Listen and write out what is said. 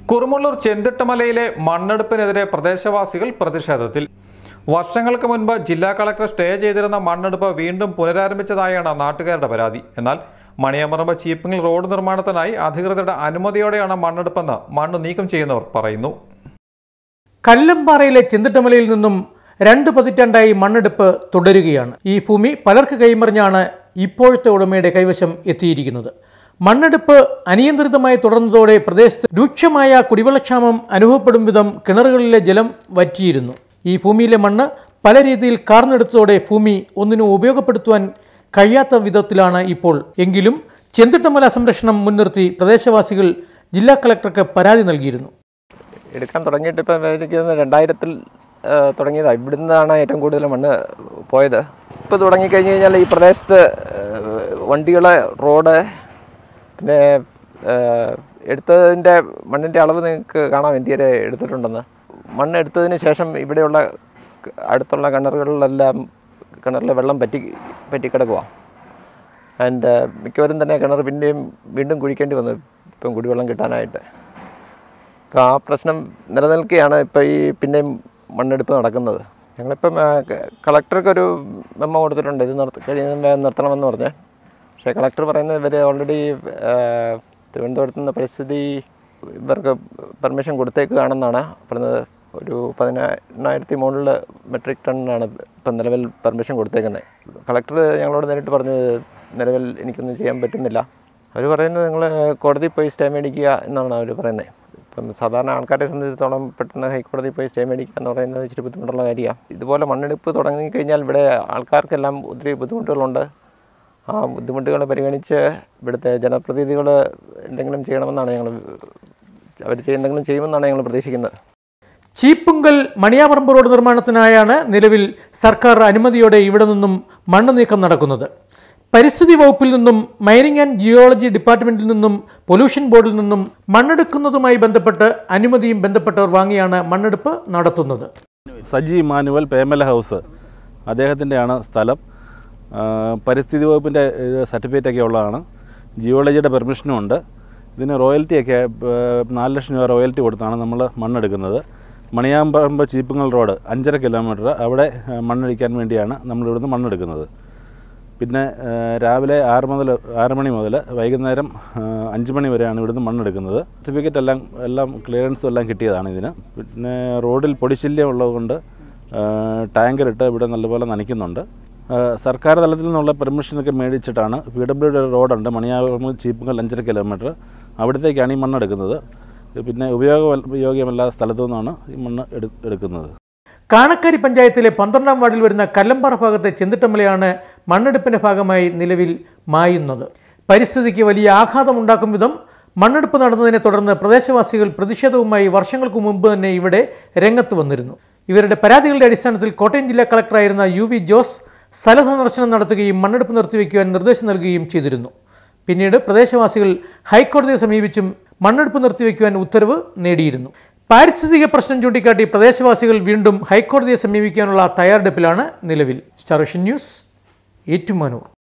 കുറുമുള്ളൂർ ചെന്തിട്ടമലയിലെ മണ്ണെടുപ്പിനെതിരെ പ്രദേശവാസികൾ പ്രതിഷേധത്തിൽ വർഷങ്ങൾക്ക് മുൻപ് ജില്ലാ കളക്ടർ സ്റ്റേ ചെയ്തിരുന്ന മണ്ണെടുപ്പ് വീണ്ടും പുനരാരംഭിച്ചതായാണ് നാട്ടുകാരുടെ പരാതി എന്നാൽ മണിയമറമ്പ് ചീപ്പിങ്ങൽ റോഡ് നിർമ്മാണത്തിനായി അധികൃതരുടെ അനുമതിയോടെയാണ് മണ്ണെടുപ്പെന്ന് മണ്ണ് നീക്കം ചെയ്യുന്നവർ പറയുന്നു കല്ലമ്പാറയിലെ ചെന്തിട്ടമലയിൽ നിന്നും രണ്ട് പതിറ്റാണ്ടായി മണ്ണെടുപ്പ് തുടരുകയാണ് ഈ ഭൂമി പലർക്ക് കൈമറിഞ്ഞാണ് ഇപ്പോഴത്തെ ഉടമയുടെ കൈവശം എത്തിയിരിക്കുന്നത് മണ്ണെടുപ്പ് അനിയന്ത്രിതമായി തുടർന്നതോടെ പ്രദേശത്ത് രൂക്ഷമായ കുടിവെള്ളക്ഷാമം അനുഭവപ്പെടും വിധം കിണറുകളിലെ ജലം വറ്റിയിരുന്നു ഈ ഭൂമിയിലെ മണ്ണ് പല രീതിയിൽ കാർന്നെടുത്തതോടെ ഭൂമി ഒന്നിനും ഉപയോഗപ്പെടുത്തുവാൻ കഴിയാത്ത വിധത്തിലാണ് ഇപ്പോൾ എങ്കിലും ചെന്തിട്ടമല സംരക്ഷണം മുൻനിർത്തി പ്രദേശവാസികൾ ജില്ലാ കളക്ടർക്ക് പരാതി നൽകിയിരുന്നു എടുക്കാൻ തുടങ്ങിയിട്ട് ഇപ്പം എനിക്ക് തോന്നുന്നു രണ്ടായിരത്തിൽ തുടങ്ങിയതാണ് ഇവിടുന്നാണ് ഏറ്റവും കൂടുതൽ മണ്ണ് പോയത് ഇപ്പോൾ തുടങ്ങിക്കഴിഞ്ഞ് കഴിഞ്ഞാൽ ഈ പ്രദേശത്ത് വണ്ടികൾ റോഡ് പിന്നെ ഏഹ്, എടുത്തതിൻ്റെ മണ്ണിൻ്റെ അളവ് നിങ്ങൾക്ക് കാണാം എന്തിയരെ എടുത്തിട്ടുണ്ടെന്ന് മണ്ണ് എടുത്തതിന് ശേഷം ഇവിടെയുള്ള ക- അടുത്തുള്ള കിണറുകളിലെല്ലാം കിണറിലെ വെള്ളം പറ്റി പറ്റിക്കിടക്കുക ആൻഡ് മിക്കവരും തന്നെ കിണർ പിന്നെയും വീണ്ടും കുഴിക്കേണ്ടി വന്നു ഇപ്പം കുടിവെള്ളം കിട്ടാനായിട്ട് അപ്പോൾ ആ പ്രശ്നം നിലനിൽക്കുകയാണ് ഇപ്പോൾ ഈ പിന്നെയും മണ്ണെടുപ്പ് നടക്കുന്നത് ഞങ്ങളിപ്പം ആ, ക- കളക്ടർക്കൊരു മെമ്മ കൊടുത്തിട്ടുണ്ട് ഇത് നിർത്തി കഴിയുന്ന നിർത്തണമെന്ന് പറഞ്ഞ് പക്ഷേ കളക്ടർ പറയുന്നത് ഇവർ ഓൾറെഡി തിരുവനന്തപുരത്ത് നിന്ന് പരിസ്ഥിതി ഇവർക്ക് പെർമിഷൻ കൊടുത്തേക്കുകയാണെന്നാണ് പറയുന്നത് ഒരു പതിനെണ്ണായിരത്തി മുകളിൽ മെട്രിക് ടണ്ണിനാണ് ഇപ്പം നിലവിൽ പെർമിഷൻ കൊടുത്തേക്കുന്നത് കളക്ടർ ഞങ്ങളോട് നേരിട്ട് പറഞ്ഞത് നിലവിൽ എനിക്കൊന്നും ചെയ്യാൻ പറ്റുന്നില്ല അവർ പറയുന്നത് നിങ്ങൾ കോടതി പോയി സ്റ്റേ മേടിക്കുക എന്നാണ് അവർ പറയുന്നത് ഇപ്പം സാധാരണ ആൾക്കാരെ സംബന്ധിച്ചിടത്തോളം പെട്ടെന്ന് ഹൈക്കോടതി പോയി സ്റ്റേ മേടിക്കുക എന്ന് പറയുന്നത് ഇച്ചിരി ബുദ്ധിമുട്ടുള്ള കാര്യമാണ് ഇതുപോലെ മണ്ണെടുപ്പ് തുടങ്ങിക്കഴിഞ്ഞാൽ ഇവിടെ ആൾക്കാർക്കെല്ലാം ഒത്തിരി ബുദ്ധിമുട്ടുകളുണ്ട് ആ ബുദ്ധിമുട്ടുകൾ പരിഗണിച്ച് ഇവിടുത്തെ ജനപ്രതിനിധികൾ എന്തെങ്കിലും ചെയ്യണമെന്നാണ് ഞങ്ങൾ അവർ എന്തെങ്കിലും ചെയ്യുമെന്നാണ് ഞങ്ങൾ പ്രതീക്ഷിക്കുന്നത് ചീപ്പുങ്കൽ മണിയാപറമ്പ് റോഡ് നിർമ്മാണത്തിനായാണ് നിലവിൽ സർക്കാർ അനുമതിയോടെ ഇവിടെ നിന്നും മണ്ണ് നീക്കം നടക്കുന്നത് പരിസ്ഥിതി വകുപ്പിൽ നിന്നും മൈനിങ് ആൻഡ് ജിയോളജി ഡിപ്പാർട്ട്മെന്റിൽ നിന്നും പൊല്യൂഷൻ ബോർഡിൽ നിന്നും മണ്ണെടുക്കുന്നതുമായി ബന്ധപ്പെട്ട് അനുമതിയും ബന്ധപ്പെട്ടവർ വാങ്ങിയാണ് മണ്ണെടുപ്പ് നടത്തുന്നത് സജി മാനുവൽ പേമല ഹൗസ് അദ്ദേഹത്തിൻ്റെയാണ് സ്ഥലം ആ, പരിസ്ഥിതി വകുപ്പിൻ്റെ സർട്ടിഫിക്കറ്റൊക്കെ ഉള്ളതാണ് ജിയോളജിയുടെ പെർമിഷനും ഉണ്ട് ഇതിന് റോയൽറ്റിയൊക്കെ ആ, നാല് ലക്ഷം രൂപ റോയൽറ്റി കൊടുത്താണ് നമ്മൾ മണ്ണെടുക്കുന്നത് മണിയാമ്പറമ്പ് ചീപ്പുങ്ങൽ റോഡ് അഞ്ചര കിലോമീറ്റർ അവിടെ ആ, മണ്ണടിക്കാൻ വേണ്ടിയാണ് നമ്മളിവിടുന്ന് മണ്ണെടുക്കുന്നത് പിന്നെ ആ, രാവിലെ ആറ് മുതൽ ആറ് മണി മുതൽ വൈകുന്നേരം ആ, അഞ്ച് മണി വരെയാണ് ഇവിടുന്ന് മണ്ണെടുക്കുന്നത് സർട്ടിഫിക്കറ്റ് എല്ലാം എല്ലാം ക്ലിയറൻസും എല്ലാം കിട്ടിയതാണ് ഇതിന് പിന്നെ റോഡിൽ പൊടിശല്യം ഉള്ളതുകൊണ്ട് ആ, ടാങ്കർ ഇട്ട് ഇവിടെ നല്ലപോലെ നനയ്ക്കുന്നുണ്ട് ആ, സർക്കാർ തലത്തിൽ നിന്നുള്ള പെർമിഷനൊക്കെ മേടിച്ചിട്ടാണ് പി ഡബ്ല്യു റോഡുണ്ട് മണിയാകുമ്പോൾ ചീപ്പുങ്കൽ അഞ്ചര കിലോമീറ്റർ അവിടത്തേക്കാണ് ഈ മണ്ണെടുക്കുന്നത് പിന്നെ ഉപയോഗയോഗ്യമല്ലാത്ത സ്ഥലത്തു നിന്നാണ് ഈ മണ്ണ് എടു എടുക്കുന്നത് കാണക്കാരി പഞ്ചായത്തിലെ പന്ത്രണ്ടാം വാർഡിൽ വരുന്ന കല്ലമ്പാറ ഭാഗത്തെ ചെന്തിട്ടമലയാണ് മണ്ണെടുപ്പിന്റെ ഭാഗമായി നിലവിൽ മായുന്നത് പരിസ്ഥിതിക്ക് വലിയ ആഘാതമുണ്ടാക്കും വിധം മണ്ണെടുപ്പ് നടന്നതിനെ തുടർന്ന് പ്രദേശവാസികൾ പ്രതിഷേധവുമായി വർഷങ്ങൾക്ക് മുമ്പ് തന്നെ ഇവിടെ രംഗത്ത് വന്നിരുന്നു ഇവരുടെ പരാതികളുടെ അടിസ്ഥാനത്തിൽ കോട്ടയം ജില്ലാ കളക്ടറായിരുന്ന യു വി ജോസ് സ്ഥല സന്ദർശനം നടത്തുകയും മണ്ണെടുപ്പ് നിർത്തിവെക്കുവാൻ നിർദ്ദേശം നൽകുകയും ചെയ്തിരുന്നു പിന്നീട് പ്രദേശവാസികൾ ഹൈക്കോടതിയെ സമീപിച്ചും മണ്ണെടുപ്പ് നിർത്തിവെക്കുവാൻ ഉത്തരവ് നേടിയിരുന്നു പാരിസ്ഥിതിക പ്രശ്നം ചൂണ്ടിക്കാട്ടി പ്രദേശവാസികൾ വീണ്ടും ഹൈക്കോടതിയെ സമീപിക്കാനുള്ള തയ്യാറെടുപ്പിലാണ് നിലവിൽ സ്റ്റാർ വിഷൻ ന്യൂസ് ഏറ്റുമാനൂർ